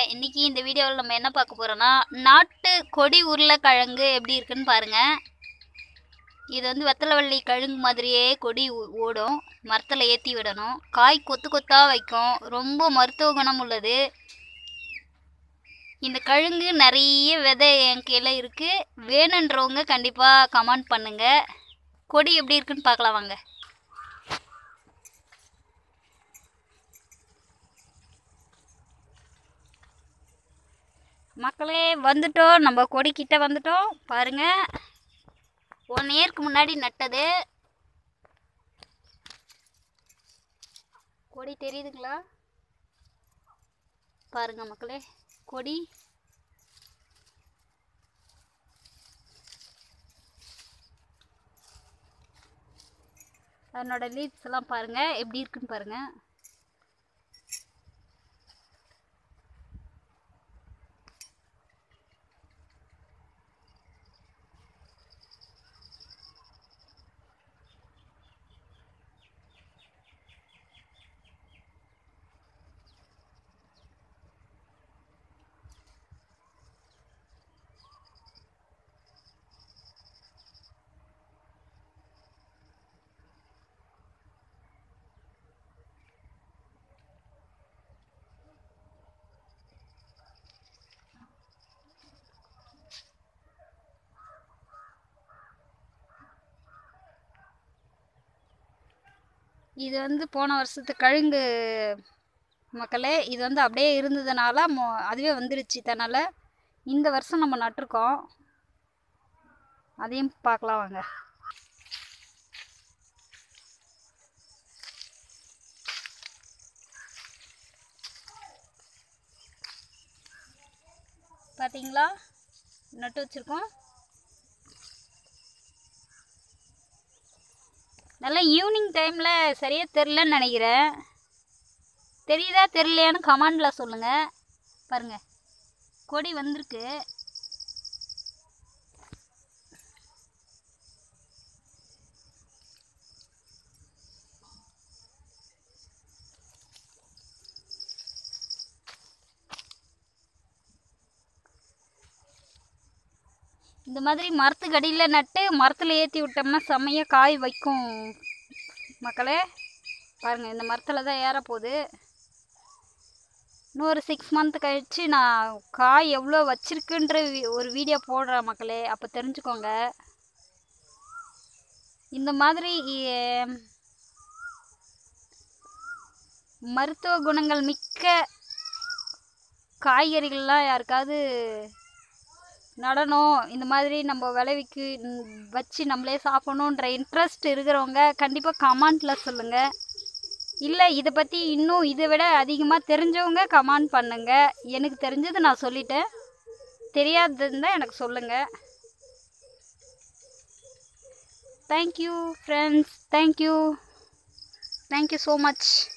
இன்னைக்கு இந்த வீடியோவில் நம்ம என்ன பார்க்க போகிறோன்னா நாட்டு கொடி உருளைக்கிழங்கு எப்படி இருக்குன்னு பாருங்கள் இது வந்து வெத்தலைவள்ளி கழுங்கு மாதிரியே கொடி ஓ- ஓடும் மரத்தில் ஏற்றி விடணும் காய் கொத்து கொத்தாக வைக்கும் ரொம்ப மருத்துவ குணம் உள்ளது இந்த கழுங்கு நிறைய விதை என் கீழே இருக்குது வேணுன்றவங்க கண்டிப்பாக கமெண்ட் பண்ணுங்கள் கொடி எப்படி இருக்குன்னு பார்க்கலாம் வாங்க மக்களே வந்துட்டோம் நம்ம கொடிக்கிட்ட வந்துட்டோம் பாருங்க ஒன் இயர்க்கு முன்னாடி நட்டது கொடி தெரியுதுங்களா பாருங்க மக்களே கொடி அதனோட லீவ்ஸ் எல்லாம் பாருங்க எப்படி இருக்குன்னு பாருங்க இது வந்து போன வருஷத்து கழுங்கு மக்களே இது வந்து அப்படியே இருந்ததுனால மொ அதுவே வந்துருச்சு தன்னால் இந்த வருஷம் நம்ம நட்டிருக்கோம் அதையும் பார்க்கலாம் வாங்க பார்த்தீங்களா நட்டு வச்சுருக்கோம் நல்லா ஈவினிங் டைமில் சரியாக தெரிலன்னு நினைக்கிறேன் தெரியுதா தெரியலையான்னு கமெண்டில் சொல்லுங்கள் பாருங்கள் கொடி வந்திருக்கு இந்த மாதிரி மரத்துக்கு அடியில் நட்டு மரத்தில் ஏற்றி விட்டோம்னா செம்மையாக காய் வைக்கும் மக்களே பாருங்கள் இந்த மரத்தில் தான் ஏற போகுது இன்னொரு சிக்ஸ் மந்த் கழித்து நான் காய் எவ்வளோ வச்சிருக்குன்ற வி- ஒரு வீடியோ போடுறேன் மக்களே அப்போ தெரிஞ்சுக்கோங்க இந்த மாதிரி எ- மருத்துவ குணங்கள் மிக்க காய்கறிகள்லாம் யாருக்காவது நடனம் இந்த மாதிரி நம்ம விளைவிக்கு ம், வச்சு நம்மளே சாப்பிடணுன்ற இன்ட்ரெஸ்ட் இருக்கிறவங்க கண்டிப்பாக கமெண்ட்டில் சொல்லுங்கள் இல்லை இதை பற்றி இன்னும் இதை விட அதிகமாக தெரிஞ்சவங்க கமெண்ட் பண்ணுங்க எனக்கு தெரிஞ்சது நான் சொல்லிட்டேன் தெரியாததுன்னு எனக்கு சொல்லுங்கள் thank you friends thank you thank you so much